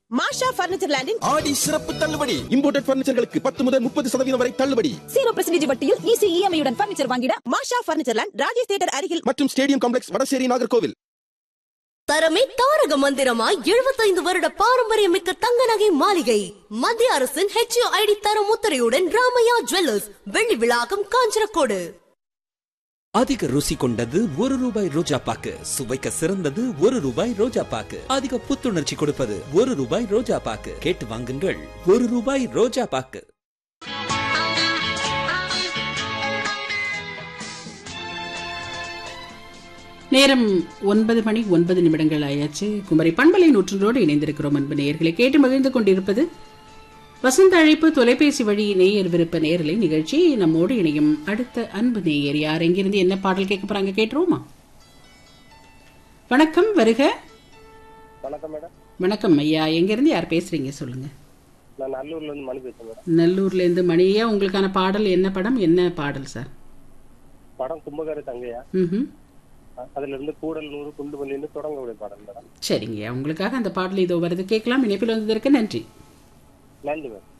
மாஷா furniture லேண்டின் ஆடி சிறப்பு தள்ளுபடி இம்போர்ட்டட் பர்னிச்சர்களுக்கு பத்து முதல் முப்பது சதவீதம் வரை தள்ளுபடி ஜீரோ பர்சன்டேஜ் வட்டியில் ஈஸி இஎம்ஐயுடன் பர்னிச்சர் வாங்கிட Masha furniture land Rajesh theatre அருகில் மற்றும் ஸ்டேடியம் காம்ப்ளெக்ஸ் வடசேரி நாகர்கோவில் தரமே தாரக மந்திரமாய் எழுபத்தைந்து வருட பாரம்பரியமிக்க தங்க நகை மாளிகை மத்திய அரசின் ஹெச்ஐடி தரம் முத்திரையுடன் ராமையா ஜுவல்லர்ஸ் வெள்ளி விழாக்கம் காஞ்சனக்கோடு அதிக ருசி கொண்டது ஒரு ரூபாய் ரோஜா பாக்கு சுவைக்க சிறந்தது ஒரு ரூபாய் ரோஜா பாக்கு அதிக புத்துணர்ச்சி கொடுப்பது ஒரு ரூபாய் ரோஜா பாக்கு கேட்டு வாங்குங்கள் ஒரு ரூபாய் ரோஜா பாக்கு நேரம் ஒன்பது மணி ஒன்பது நிமிடங்கள் ஆயாச்சு குமரி பண்பலை நூற்றோடு இணைந்திருக்கிறோம் அன்பு நேயர்களை கேட்டு மகிழ்ந்து கொண்டிருப்பது வசந்த அழைப்பு தொலைபேசி வழி நேயர் விருப்ப நேயர்களை நிகழ்ச்சி நம்மோடு இணையும் அடுத்த அன்பு நேயர் யார் எங்கிருந்து என்ன பாடல் கேட்க போறாங்க கேட்டுருவோமா வணக்கம் வருக வணக்கம் மேடம் வணக்கம் ஐயா எங்கிருந்து யார் பேசுறீங்க சொல்லுங்க நான் நல்லூர்ல இருந்து மணி பேசுறேன் மேடம் நல்லூர்ல இருந்து மணியா உங்களுக்கான பாடல் என்ன படம் என்ன பாடல் சார் படம் கும்பகார தங்கையா ம் அதுல இருந்து கூடல் நூறு குண்டுமல்லின்னு தொடங்கக்கூடிய படம் மேடம் சரிங்கய்யா உங்களுக்காக அந்த பாடல் இதோ வருது கேட்கலாம் இணைப்பில் வந்ததற்கு நன்றி நன்றி மேடம்